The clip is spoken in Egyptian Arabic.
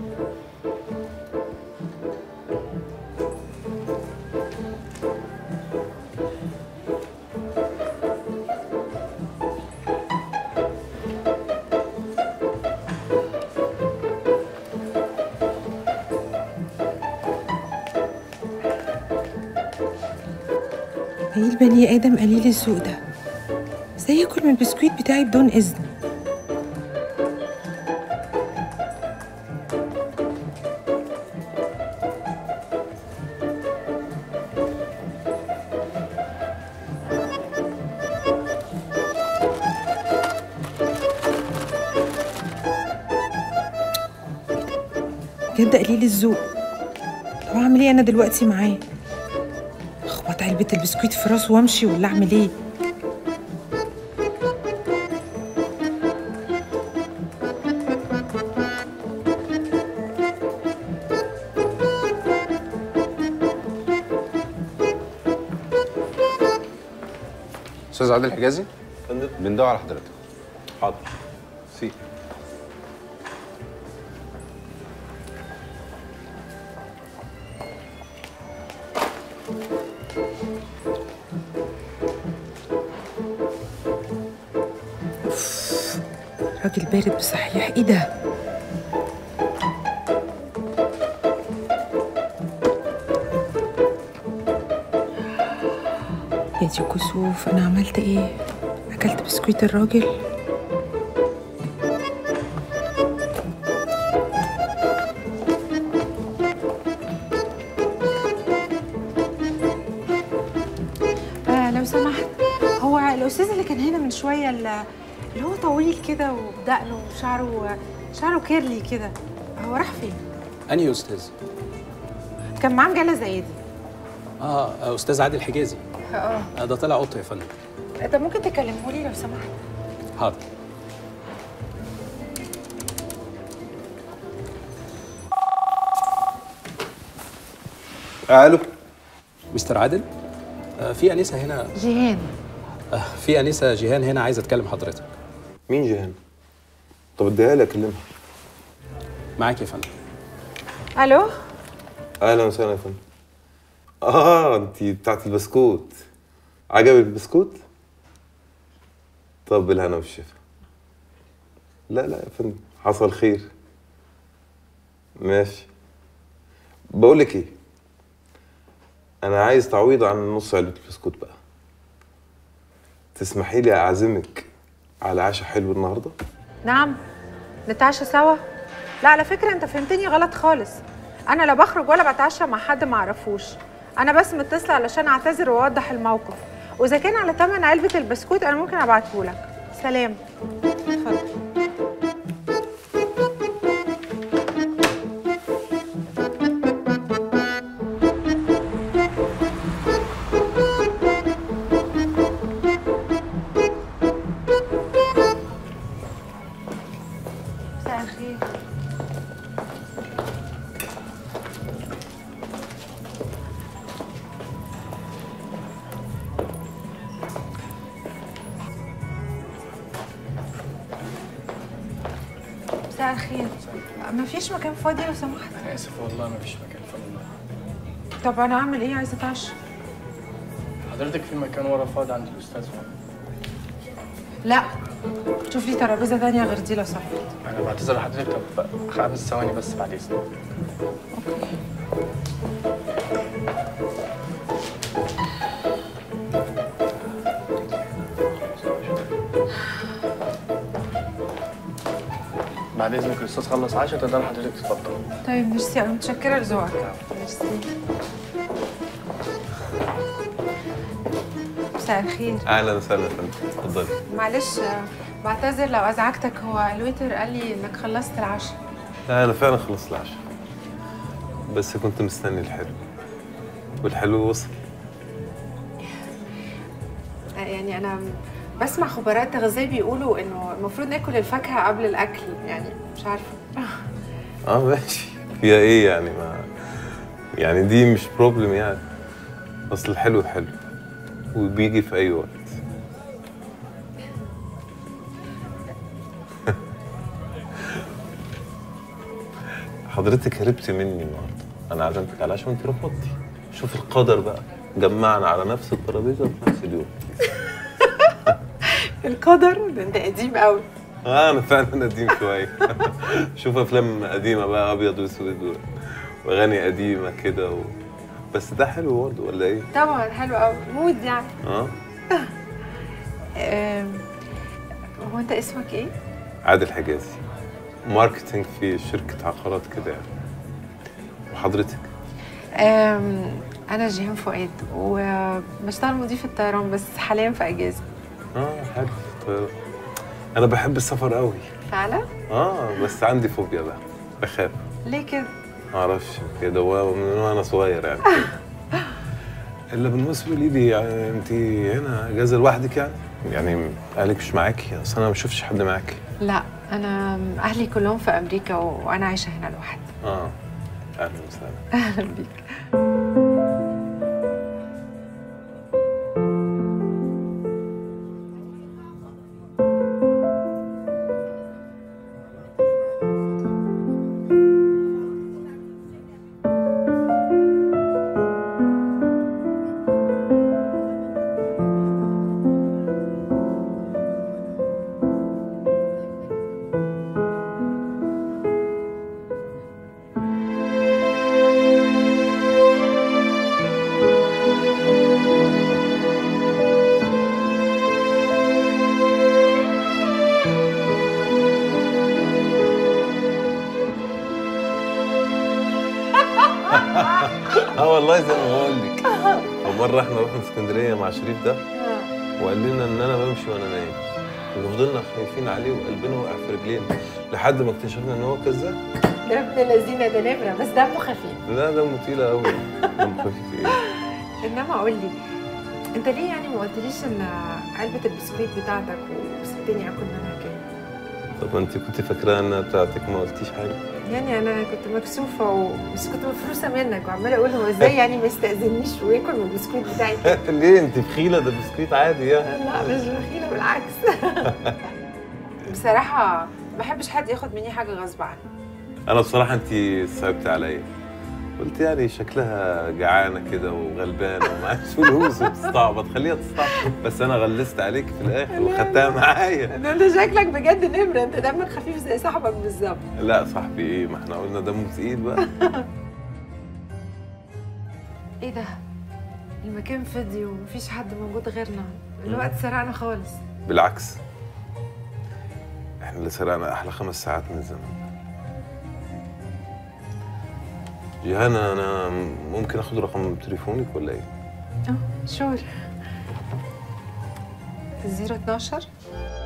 ايه البني ادم قليل الذوق ده ازاي ياكل من البسكويت بتاعي بدون اذن بجد قليل الذوق طب اعمل ايه انا دلوقتي معاه اخبط علبة البسكويت في راسه وامشي ولا اعمل ايه استاذ عادل حجازي فندم بندور على حضرتك حاضر سي راجل بارد بصحيح ايه ده يا دي كسوف انا عملت ايه اكلت بسكويت الراجل آه لو سمحت هو الاستاذ اللي كان هنا من شويه اللي اللي هو طويل كده وبدقنه وشعره شعره كيرلي كده هو راح فين انهي استاذ كان معاه مجله زي دي اه استاذ عادل حجازي اه آه، ده طلع اوضته يا فندم طب ممكن تكلمه لي لو سمحت حاضر الو مستر عادل آه في انسه هنا جيهان آه في انسه جيهان هنا عايزه اتكلم حضرتك مين جيهان طب اديها لي اكلمها معاك يا فندم الو اهلا وسهلا يا فندم اه انت بتاعت البسكوت عجبك البسكوت طب بالهنا والشفا لا لا يا فندم حصل خير ماشي بقول لك ايه انا عايز تعويض عن نص علبه البسكوت بقى تسمحي لي اعزمك على عشاء حلو النهارده نعم نتعشى سوا لا على فكره انت فهمتني غلط خالص انا لا بخرج ولا بتعشى مع حد ما اعرفوش انا بس متصله علشان اعتذر واوضح الموقف واذا كان على ثمن علبه البسكوت انا ممكن ابعته لك سلام اتفضل مساء الخير مساء الخير ما فيش مكان فاضي لو سمحت انا اسف والله ما فيش مكان فاضي طب انا اعمل ايه عايزه اتعشى حضرتك في مكان ورا فاضي عند الاستاذ لا شوف لي ترابيزه تانية غير دي لو سمحت انا بعتذر لحضرتك طب خمس ثواني بس بعد اذنك بعد اذنك الاستاذ خلص عشاء تقدر حضرتك تتفضل طيب ميرسي انا متشكره لذوقك ميرسي مساء الخير اهلا وسهلا يا فندم اتفضلي معلش آه، بعتذر لو ازعجتك هو الويتر قال لي انك خلصت العشاء لا انا فعلا خلصت العشاء بس كنت مستني الحلو والحلو وصل آه، يعني انا بسمع خبراء التغذيه بيقولوا انه المفروض ناكل الفاكهه قبل الاكل يعني مش عارفه اه ماشي فيها ايه يعني ما يعني دي مش بروبلم يعني اصل الحلو حلو وبيجي في اي وقت حضرتك هربت مني النهارده انا عزمتك على العشاء وانت رفضتي شوف القدر بقى جمعنا على نفس الترابيزه في نفس اليوم القدر ده انت قديم قوي اه انا فعلا قديم شويه شوف افلام قديمه بقى ابيض واسود و- واغاني قديمه كده و... بس ده حلو برضه ولا ايه؟ طبعا حلو قوي مود يعني اه آم، هو انت اسمك ايه؟ عادل حجازي ماركتينج في شركه عقارات كده يعني وحضرتك آم، انا جيهان فؤاد وبشتغل مضيف الطيران بس حاليا في اجازه اه حلو طيب. انا بحب السفر قوي فعلا؟ اه بس عندي فوبيا بقى بخاف ليه كده؟ ما اعرفش كده و- من وانا صغير يعني الا بالنسبه لي دي يعني انت هنا اجازه لوحدك يعني يعني اهلك مش معاكي اصل انا ما شفتش حد معاكي لا انا اهلي كلهم في امريكا وانا عايشه هنا لوحدي اه اهلا وسهلا اهلا بيك اه والله زي ما بقول لك ومره احنا رحنا اسكندريه مع شريف ده وقال لنا ان انا بمشي وانا نايم وفضلنا خايفين عليه وقلبنا وقع في رجلينا لحد ما اكتشفنا ان هو كذاب ده ابن الذين ده نمره بس دمه خفيف لا دمه تقيل قوي دمه خفيف ايه انما قول لي انت ليه يعني ما قلتليش ان علبه البسكويت بتاعتك وسبتني اكل منها كده طب انت كنت فاكراها انها بتاعتك ما قلتيش حاجه يعني انا كنت مكسوفه و... بس كنت مفروسه منك وعماله اقول هو ازاي يعني ما يستاذنيش وياكل من البسكويت بتاعي كده؟ ليه انت بخيله ده بسكويت عادي يعني لا مش بخيله بالعكس بصراحه ما بحبش حد ياخد مني حاجه غصب عني انا بصراحه انت صعبت عليا قلت يعني شكلها جعانه كده وغلبانه ومعاش فلوس وبتستعبط خليها تستعبط بس انا غلست عليك في الاخر وخدتها معايا ده انت شكلك بجد نمره انت دمك خفيف زي صاحبك بالظبط لا صاحبي ايه ما احنا قلنا دمه تقيل بقى ايه ده المكان فاضي ومفيش حد موجود غيرنا الوقت سرقنا خالص بالعكس احنا اللي سرقنا احلى خمس ساعات من الزمن جيهان انا ممكن اخد رقم تليفونك ولا ايه؟ اه شور 012